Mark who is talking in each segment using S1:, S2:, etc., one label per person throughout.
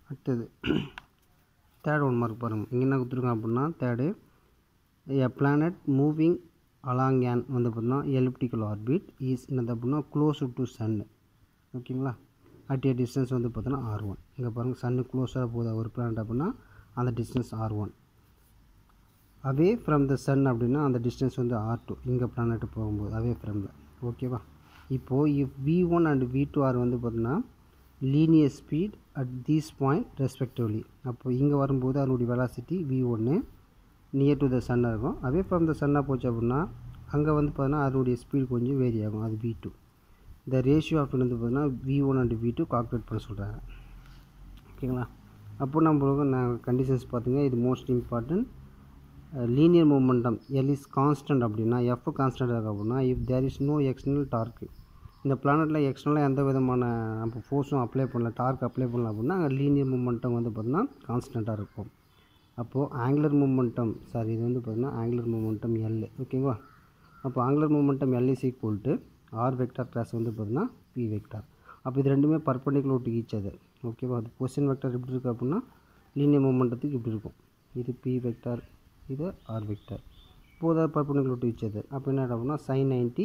S1: அடுத்தது third one mark பாருங்கள் இங்கே என்ன கொடுத்துருக்காங்க அப்படின்னா third a planet moving along an வந்து பார்த்தீங்கன்னா எலிப்டிக்கல் ஆர்பிட் இஸ் என்னது அப்படின்னா க்ளோஸ் டு சன் ஓகேங்களா அட் ஏ டிஸ்டன்ஸ் வந்து பார்த்தீங்கன்னா ஆர் ஒன் இங்கே பாருங்கள் சன்னு க்ளோஸாக போகுது ஒரு பிளானட் அப்படின்னா அந்த distance r one away from the sun அப்படின்னா அந்த டிஸ்டன்ஸ் வந்து ஆர் டூ இங்கே பிளானட் போகும்போது அவே ஃப்ரமில் ஓகேவா இப்போது if v one and v two are வந்து பார்த்தீங்கன்னா linear speed at these point respectively அப்போ இங்கே வரும்போது அதனுடைய வெலாசிட்டி வி ஒன்று நியர் டு த சன்னாக இருக்கும் அவே ஃப்ரம் த சன்னாக போச்சு அப்படின்னா அங்கே வந்து பார்த்தீங்கன்னா அதனுடைய ஸ்பீட் கொஞ்சம் வேரி ஆகும் அது வி டூ இந்த ரேஷியோ ஆஃப் வந்து பார்த்தீங்கன்னா v one and v two calculate பண்ண சொல்கிறாங்க ஓகேங்களா அப்போ நம்மளுக்கு நான் கண்டிஷன்ஸ் பார்த்துங்க இது most important linear momentum L is constant அப்படின்னா எஃப் கான்ஸ்டன்ட் இருக்கு அப்படின்னா if there is no external torque இந்த பிளானட்டில் எக்ஸ்டர்னலாக எந்த விதமான நம்ம ஃபோர்ஸும் அப்ளை பண்ணல டார்க் அப்ளை பண்ணல அப்படின்னா அங்கே லீனியர் மூமெண்டம் வந்து பார்த்திங்கன்னா கான்ஸ்டண்ட்டாக இருக்கும் அப்போது ஆங்குலர் மூமெண்டம் சாரி இது வந்து பார்த்திங்கன்னா ஆங்குலர் மூமெண்டம் எல் ஓகேங்களா அப்போ angular momentum L is equal to r vector cross வந்து பார்த்திங்கன்னா பி வெக்டார் அப்போ இது ரெண்டுமே பர்பண்டிகுலர் டு ஈச் அதர் ஓகேவா அது பொசிஷன் வெக்டார் எப்படி இருக்குது அப்படின்னா லீனியர் மூமெண்டத்துக்கு இப்படி இருக்கும் இது பி வெக்டார் இது r vector both perpendicular to each other அப்போ என்ன ஆகிடும் அப்படின்னா சைன் நைன்ட்டி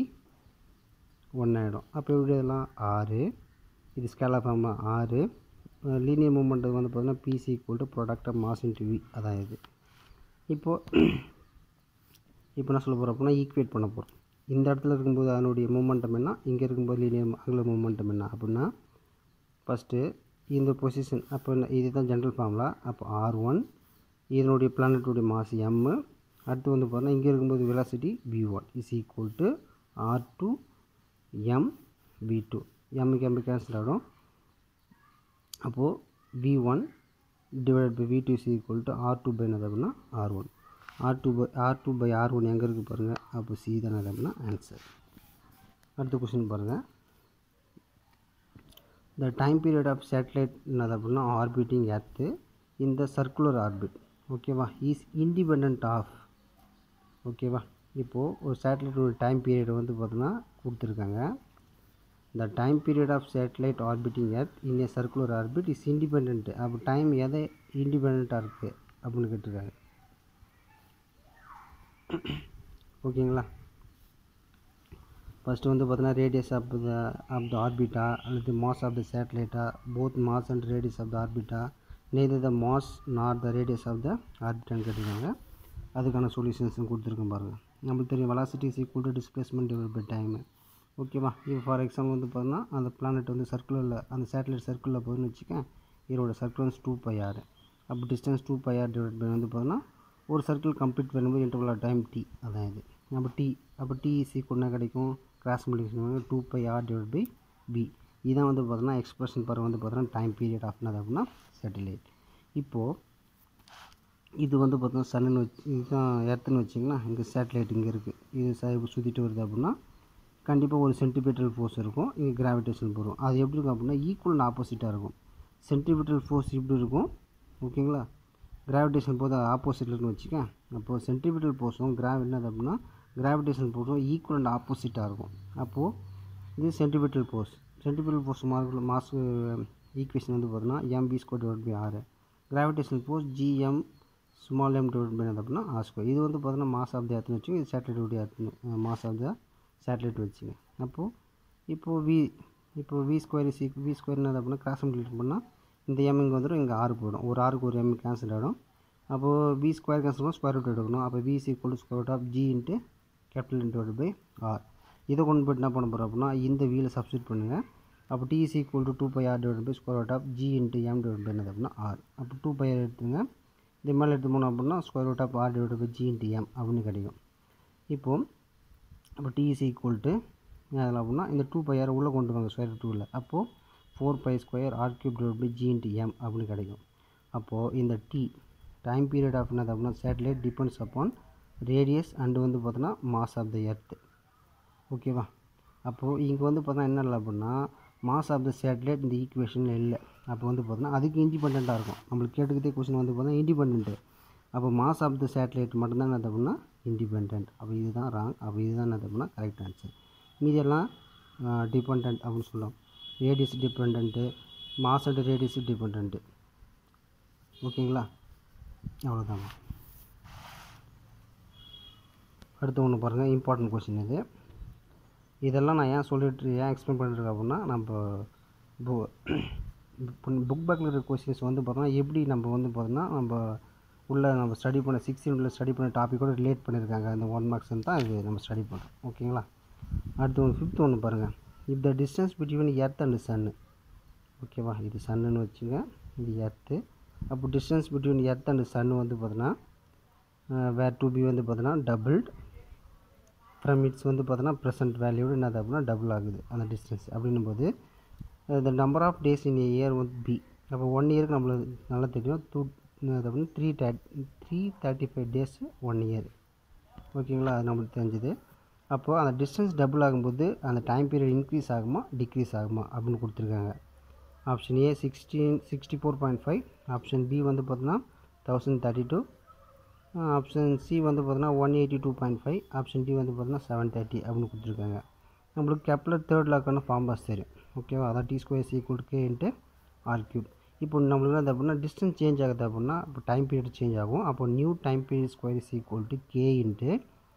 S1: ஒன் ஆகிடும் அப்போ எப்படி இதெல்லாம் ஆறு இது ஸ்கேலா ஃபார்மா ஆறு லீனியர் மூமெண்ட் வந்து பார்த்தீங்கன்னா p is equal to product of mass into v அதான் இது இப்போது இப்போ என்ன சொல்ல போகிறோம் அப்படின்னா ஈக்குவேட் பண்ண போகிறோம் இந்த இடத்துல இருக்கும்போது அதனுடைய மூமெண்டம் என்ன இங்கே இருக்கும்போது லீனியர் ஆங்குலர் மூமெண்டம் என்ன அப்படின்னா ஃபஸ்ட்டு இந்த பொசிஷன் அப்போ என்ன இதுதான் ஜென்ரல் ஃபார்முலா அப்போ ஆர் ஒன் இதனுடைய பிளானட்டுடைய மாஸ் எம்மு அடுத்து வந்து பார்த்தீங்கன்னா இங்கே இருக்கும்போது velocity v one is equal to r two m v two எம்முக்கு எம்மு கேன்சல் ஆகிடும் அப்போது v one divide by v two is equal to r two by என்னது அப்படின்னா r one r two by r two by r one எங்கே இருக்குது பாருங்கள் அப்போ C தானே அப்படின்னா ஆன்சர் அடுத்த கொஸ்டின் பாருங்கள் the time period of satellite என்னது அப்படின்னா ஆர்பிட்டிங் எர்த்து இந்த சர்க்குலர் ஆர்பிட் ஓகேவா இஸ் இண்டிபெண்ட் ஆஃப் ஓகேவா இப்போது ஒரு சேட்டலைட்டோட டைம் பீரியட் வந்து பார்த்தோன்னா கொடுத்துருக்காங்க the time period of satellite orbiting earth in a circular orbit is independent அப்போ டைம் எதை இண்டிபெண்ட்டாக இருக்குது அப்படின்னு கேட்டிருக்காங்க ஓகேங்களா ஃபஸ்ட்டு வந்து பார்த்தீங்கன்னா radius of the of the ஆர்பிட்டா அல்லது மாஸ் ஆஃப் த சேட்டலைட்டா both mass and radius of the ஆர்பிட்டா neither the mass not the radius of the ஆர்பிட்டான்னு கேட்டிருக்காங்க அதுக்கான சொல்யூஷன்ஸும் கொடுத்துருக்கேன் பாருங்கள் நம்மளுக்கு தெரியும் velocity is equal to displacement divide by time ஓகேவா இப்போ ஃபார் எக்ஸாம்பிள் வந்து பார்த்தீங்கன்னா அந்த பிளானட் வந்து சர்க்குலரில் அந்த சேட்டலைட் சர்க்கிளில் போகுதுன்னு வச்சுக்கேன் இதோட சர்க்குலன்ஸ் டூ பை ஆர் அப்போ distance two by R divide by வந்து பார்த்தீங்கன்னா ஒரு சர்க்கிள் கம்ப்ளீட் பண்ணும்போது இன்டர்வல் ஆஃப் டைம் டி அதான் இது நம்ம டி அப்போ டி இஸ் ஈக்குவல்னா கிடைக்கும் cross multiplication two by R divide by v இதான் வந்து பார்த்தீங்கன்னா எக்ஸ்பிரஷன் பாரு வந்து பார்த்தீங்கன்னா டைம் பீரியட் ஆஃப் என்னது அப்படின்னா சேட்டலைட் இப்போது இது வந்து பார்த்தீங்கன்னா சன்னு வச்சு இதுதான் எர்த்துன்னு வச்சிங்களா இங்கே சேட்டலைட் இங்கே இருக்குது இது ச சுற்றிட்டு வருது அப்படின்னா கண்டிப்பாக ஒரு சென்டிமீட்டர் ஃபோர்ஸ் இருக்கும் இங்கே கிராவிடேஷன் போகும் அது எப்படி இருக்கும் அப்படின்னா ஈக்குவல் ஆப்போசிட்டாக இருக்கும் சென்டிமீட்டர் ஃபோர்ஸ் இப்படி இருக்கும் ஓகேங்களா கிராவிடேஷன் போது ஆப்போசிட்லன்னு வச்சுக்கேன் அப்போது சென்டிமீட்டர் ஃபோர்ஸும் கிராவி என்னது அப்படின்னா கிராவிடேஷன் ஃபோர்ஸும் ஈக்குவல் அண்ட் ஆப்போசிட்டாக இருக்கும் அப்போது இது centimetre force centimetre force mark mass equation வந்து பார்த்தீங்கன்னா MV square divide by R gravitation force GM small M divide by அப்படின்னா ஆர் ஸ்கொயர் இது வந்து பார்த்தீங்கன்னா மாஸ் ஆஃப் தி எர்த்துன்னு வச்சுங்க இது சேட்டலைட்டுடைய எர்த்துன்னு மாஸ் ஆஃப் த சேட்டலைட் வச்சுங்க அப்போது இப்போது வி இப்போ V square is V square என்னது அப்படின்னா கிராஸ் மல்டிப்ளை பண்ணால் இந்த எம் இங்கே வந்துடும் இங்கே ஆறு போயிடும் ஒரு ஆறுக்கு ஒரு எம் கேன்சல் ஆகிடும் அப்போது வி ஸ்கொயர் கேன்சல் பண்ணால் ஸ்கொயர் ரூட் எடுக்கணும் அப்போ V is equal to square root of G into capital into by R இதை கொண்டு போய்ட்டு என்ன பண்ண போகிறோம் அப்படின்னா இந்த வீல சப்ஸ்டியூட் பண்ணுங்கள் அப்போ D is equal to two by R divide by square root of G into M divide by என்னது அப்படின்னா ஆர் அப்போ டூ பை ஆர் எடுத்துங்க இது மேலே எடுத்து போனோம் அப்படின்னா square root of R divide by G into M அப்படின்னு கிடைக்கும் இப்போது அப்போ டி இஸ் ஈக்குவல் டு அதில் அப்படின்னா இந்த டூ பை ஆர் உள்ளே கொண்டு வாங்க ஸ்கொயர் டூவில் அப்போது four pi square R cube divide by G into M அப்படின்னு கிடைக்கும் அப்போது இந்த டி டைம் பீரியட் ஆஃப் என்னது அப்படின்னா satellite depends upon radius and வந்து பார்த்தோன்னா மாஸ் ஆஃப் த எர்த் ஓகேவா அப்போது இங்கே வந்து பார்த்தா என்ன இல்லை அப்படின்னா மாஸ் ஆஃப் த சேட்டலைட் இந்த ஈக்குவேஷனில் இல்லை அப்போ வந்து பார்த்தோன்னா அதுக்கு இண்டிபெண்ட்டாக இருக்கும் நம்மளுக்கு கேட்டுக்கிட்டே கொஸ்டின் வந்து பார்த்தா இண்டிபெண்ட்டு அப்போ மாஸ் ஆஃப் த சேட்டலைட் மட்டும்தான் என்னது அப்படின்னா இண்டிபெண்ட் அப்போ இதுதான் ராங் அப்போ இதுதான் என்னது அப்படின்னா கரெக்ட் ஆன்சர் மீதியெல்லாம் டிபெண்ட் அப்படின்னு சொல்லுவோம் radius depend mass and radius depend ஓகேங்களா அவ்வளோதாங்க அடுத்து ஒன்று பாருங்கள் இம்பார்ட்டன்ட் கொஷின் இது இதெல்லாம் நான் ஏன் சொல்லிட்டு ஏன் எக்ஸ்பிளைன் பண்ணிருக்கேன் அப்படின்னா நம்ம புக் பேக்கில் இருக்கிற கொஷின்ஸ் வந்து பார்த்தோன்னா எப்படி நம்ம வந்து பார்த்தோன்னா நம்ம உள்ள நம்ம ஸ்டடி பண்ண சிக்ஸ் உள்ள ஸ்டடி பண்ண டாப்பிக்கோட ரிலேட் பண்ணியிருக்காங்க அந்த ஒன் மார்க்ஸ் தான் இது நம்ம ஸ்டடி பண்ணுறோம் ஓகேங்களா அடுத்து ஒன்று ஃபிஃப்த் ஒன்று பாருங்கள் if the distance between earth and sun ஓகேவா இது சன்னுன்னு வச்சுங்க இது எர்த்து அப்போ distance between earth and sun வந்து பார்த்தோன்னா வேர் டு பி வந்து பார்த்தோன்னா டபுள்ட் ஃப்ரம் இட்ஸ் வந்து பார்த்தோன்னா ப்ரெசன்ட் வேல்யூடு என்னது அப்படின்னா டபுள் ஆகுது அந்த டிஸ்டன்ஸ் அப்படின்னும் போது the number of days in year வந்து பி அப்போ ஒன் இயருக்கு நம்மளுக்கு நல்லா தெரியும் டூ அது அப்படின்னு three third three thirty five days one year ஓகேங்களா அது நம்மளுக்கு தெரிஞ்சுது அப்போது அந்த டிஸ்டன்ஸ் டபுள் ஆகும்போது அந்த டைம் பீரியட் இன்க்ரீஸ் ஆகுமா டிக்ரீஸ் ஆகுமா அப்படின்னு கொடுத்துருக்காங்க option A sixteen sixty four point five option B வந்து பார்த்தோன்னா thousand thirty two option C வந்து பார்த்தோன்னா one eighty two point five option D வந்து பார்த்தோன்னா செவன் தேர்ட்டி அப்படின்னு கொடுத்துருக்காங்க நம்மளுக்கு கெப்லர் தேர்ட் லாக்கான ஃபார்மாஸ் தெரியும் ஓகேவா அதான் T square equal K into R cube இப்போ நம்மளுக்கு என்ன அப்படின்னா டிஸ்டன்ஸ் சேஞ்ச் ஆகுது அப்படின்னா இப்போ டைம் பீரியட் சேஞ்ச் ஆகும் அப்போ new time period square is equal to K into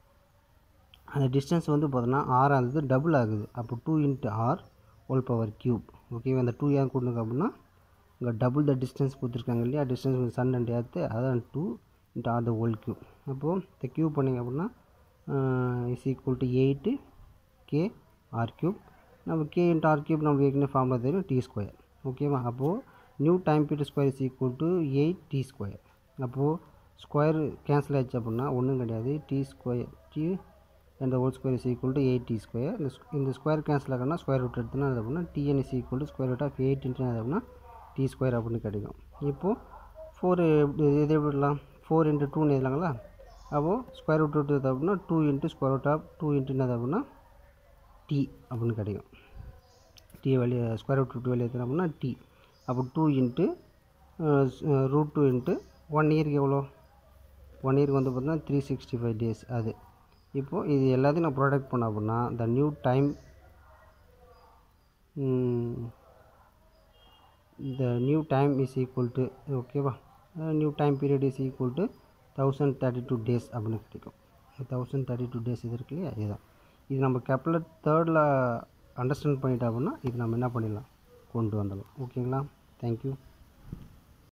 S1: அந்த டிஸ்டன்ஸ் வந்து பார்த்தோன்னா ஆர் ஆகுது டபுள் ஆகுது அப்போ two into R whole power cube ஓகேவா அந்த டூ ஏன் கொடுங்க அப்படின்னா இங்கே டபுள் த டிஸ்டன்ஸ் கொடுத்துருக்காங்க இல்லையா டிஸ்டன்ஸ் சன் அண்ட் ஏர்த்து அதான் two into R the whole cube அப்போது இந்த க்யூப் பண்ணிங்க அப்படின்னா is equal to eight K R cube நம்ம கே இன்ட்டு ஆர் க்யூப் நம்ம ஏற்கனவே ஃபார்முலா தெரியும் டி ஸ்கொயர் ஓகேவா அப்போது new time period square is equal to eight T square அப்போது ஸ்கொயர் கேன்சல் ஆச்சு அப்படின்னா ஒன்றும் கிடையாது T square T and whole square is equal to eight T square இந்த இந்த ஸ்கொயர் கேன்சல் ஆகணும்னா ஸ்கொயர் ரூட் எடுத்துனா அது அப்படின்னா TN is equal to square root of eight into அது அப்படின்னா டி ஸ்கொயர் அப்படின்னு கிடைக்கும் இப்போது ஃபோர் இது எப்படிலாம் ஃபோர் இன்ட்டு டூன்னு எழுதலாங்களா அப்போது ஸ்கொயர் ரூட் ரூட் அப்படின்னா two into square root of two into என்னது அப்படின்னா டி அப்படின்னு கிடைக்கும் டி வெளியே ஸ்கொயர் ரூட் டூ வெளியே எடுத்தோம் அப்படின்னா டி அப்போ two into root two into one இயருக்கு எவ்வளோ ஒன் இயருக்கு வந்து பார்த்தீங்கன்னா த்ரீ சிக்ஸ்டி ஃபைவ் டேஸ் அது இப்போது இது எல்லாத்தையும் நான் ப்ராடக்ட் பண்ண அப்படின்னா the new time the new time is equal to ஓகேவா new time period is equal to thousand thirty two days அப்படின்னு கிடைக்கும் தௌசண்ட் தேர்ட்டி டூ டேஸ் இது இருக்கு இல்லையா இதுதான் இது நம்ம கெப்லர் தேர்டில் அண்டர்ஸ்டாண்ட் பண்ணிட்டோம் அப்படின்னா இது நம்ம என்ன பண்ணிடலாம் கொண்டு வந்துடலாம் ஓகேங்களா தேங்க்யூ